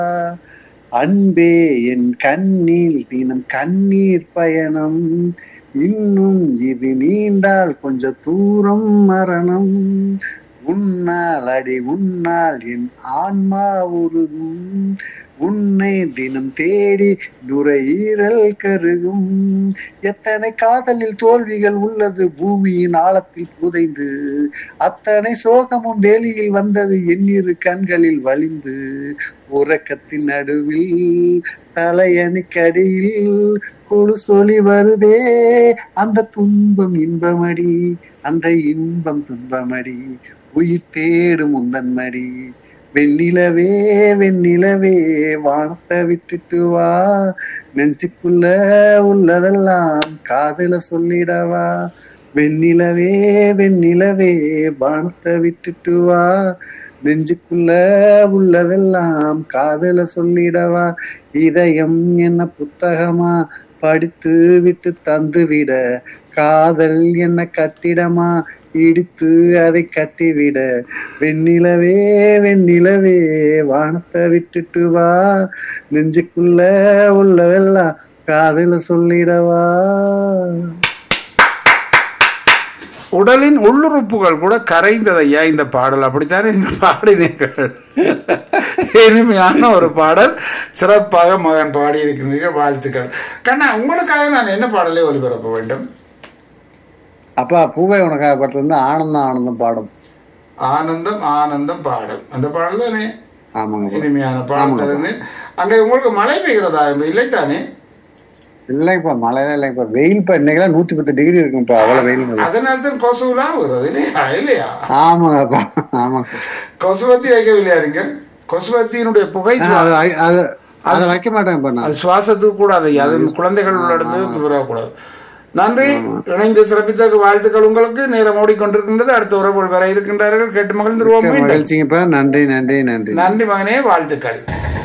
அன்பே என் கண்ணில் தினம் கண்ணீர் பயணம் இன்னும் இது நீண்டால் கொஞ்ச தூரம் மரணம் உன்னால் அடி உன்னால் என் ஆன்மா உருகும் உன்னை தினம் தேடி நுரையீரல் கருகும் எத்தனை காதலில் தோல்விகள் உள்ளது பூமியின் ஆழத்தில் புதைந்து அத்தனை சோகமும் வேலியில் வந்தது எண்ணிரு கண்களில் வலிந்து உறக்கத்தின் நடுவில் தலையணிக்கடியில் கொடு சொல்லி வருதே அந்த துன்பம் இன்பமடி அந்த இன்பம் துன்பமடி உயிர் தேடும் உந்தன் மடி வெண்ணிலவே வெண்ணிலவே வானத்தை விட்டுட்டு வா நெஞ்சுக்குள்ள உள்ளதெல்லாம் காதுல சொல்லிடவா வெண்ணிலவே வெண்ணிலவே வானத்தை விட்டுட்டு வா நெஞ்சுக்குள்ள உள்ளதெல்லாம் காதுல சொல்லிடவா இதயம் என்ன புத்தகமா படித்து விட்டு தந்து விட காதல் என்ன கட்டிடமா இடித்து அதை கட்டிவிட வெண்ணிலவே வெண்ணிலவே வானத்தை விட்டுட்டு வா நெஞ்சுக்குள்ள உள்ளதெல்லாம் காதுல சொல்லிடவா உடலின் உள்ளுறுப்புகள் கூட கரைந்ததையா இந்த பாடல் அப்படித்தானே இந்த பாடினீர்கள் இனிமையான ஒரு பாடல் சிறப்பாக மகன் பாடியிருக்கிறீர்கள் வாழ்த்துக்கள் கண்ணா உங்களுக்காக நான் என்ன பாடலை ஒளிபரப்ப வேண்டும் அப்பா பூவை உனக்காக படத்துல இருந்து ஆனந்தம் ஆனந்தம் பாடும் ஆனந்தம் ஆனந்தம் பாடல் அந்த பாடல் தானே ஆமாங்க இனிமையான பாடல் தருங்க அங்கே உங்களுக்கு மழை பெய்கிறதா என்று இல்லைத்தானே இல்லைப்பா மழையில இல்லைப்பா வெயில்ப்பா இன்னைக்கெல்லாம் நூத்தி பத்து டிகிரி இருக்கும்ப்பா அவ்வளவு வெயில் மழை. அதனால தான் கொசுலாம் வருது இல்லையா இல்லையா ஆமாங்கப்பா ஆமாங்க கொசுவத்தி வைக்கவில்லையா நீங்கள் கொசுவத்தியினுடைய புகை ஆ, அது அது அதை வைக்க மாட்டேங்கப்பா நான் அது சுவாசத்துக்கு கூடாது அது குழந்தைகள் உள்ள இடத்துக்கு வரக்கூடாது நன்றி இணைந்து சிறப்பித்தற்கு வாழ்த்துக்கள் உங்களுக்கு நேரம் ஓடிக்கொண்டிருக்கின்றது அடுத்த உறவுகள் வர இருக்கின்றார்கள் கேட்டு மகிழ்ந்துருவோம் மீண்டும் மகிழ்ச்சிங்கப்பா நன்றி நன்றி நன்றி நன்றி மகனே வாழ்த்துக்கள்